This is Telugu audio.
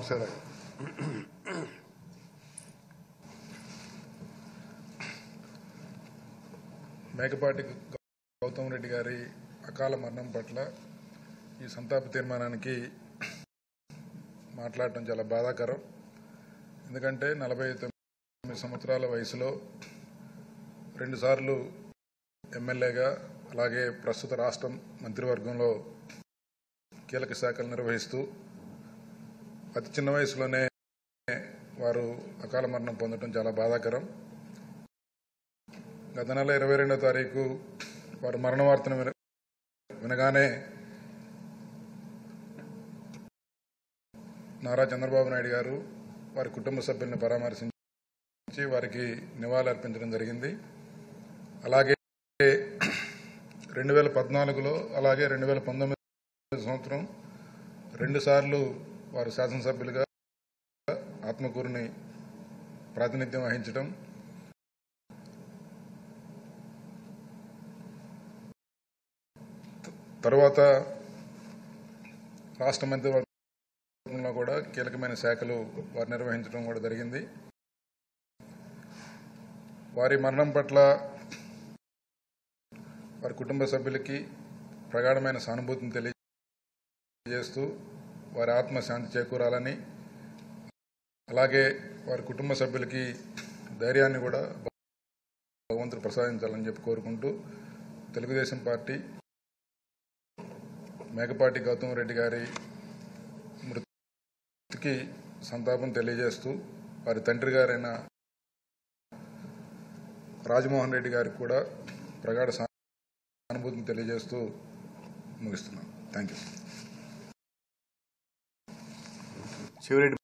సరే మేకపాటి గౌతమ్ రెడ్డి గారి అకాల మరణం పట్ల ఈ సంతాప తీర్మానానికి మాట్లాడటం చాలా బాధాకరం ఎందుకంటే నలభై తొమ్మిది సంవత్సరాల వయసులో రెండుసార్లు ఎమ్మెల్యేగా అలాగే ప్రస్తుత రాష్ట్రం మంత్రివర్గంలో కీలక శాఖలు నిర్వహిస్తూ అతి చిన్న వయసులోనే వారు అకాల మరణం పొందడం చాలా బాధాకరం గత నెల ఇరవై రెండో తారీఖు వారు మరణ వార్తను విన- వినగానే నారా చంద్రబాబు నాయుడు గారు వారి కుటుంబ సభ్యులను పరామర్శించి వారికి నివాళులు అర్పించడం జరిగింది అలాగే రెండు వేల పద్నాలుగులో అలాగే రెండు వేల పంతొమ్మిది సంవత్సరం రెండుసార్లు వారు శాసనసభ్యులుగా ఆత్మకూరుని ప్రాతినిధ్యం వహించడం తరువాత రాష్ట్ర మంత్రివర్గంలో కూడా కీలకమైన శాఖలు వారు నిర్వహించడం కూడా జరిగింది వారి మరణం పట్ల వారి కుటుంబ సభ్యులకి ప్రగాఢమైన సానుభూతిని తెలియజేస్తూ వారి ఆత్మ శాంతి చేకూరాలని అలాగే వారి కుటుంబ సభ్యులకి ధైర్యాన్ని కూడా భగవంతుడు ప్రసాదించాలని చెప్పి కోరుకుంటూ తెలుగుదేశం పార్టీ మేకపాటి గౌతమ్ రెడ్డి గారి మృతికి సంతాపం తెలియజేస్తూ వారి తండ్రి గారైన రాజమోహన్ రెడ్డి గారికి కూడా ప్రగాఢ సానుభూతిని తెలియజేస్తూ ముగిస్తున్నాను థ్యాంక్ యూ శివరెడ్డి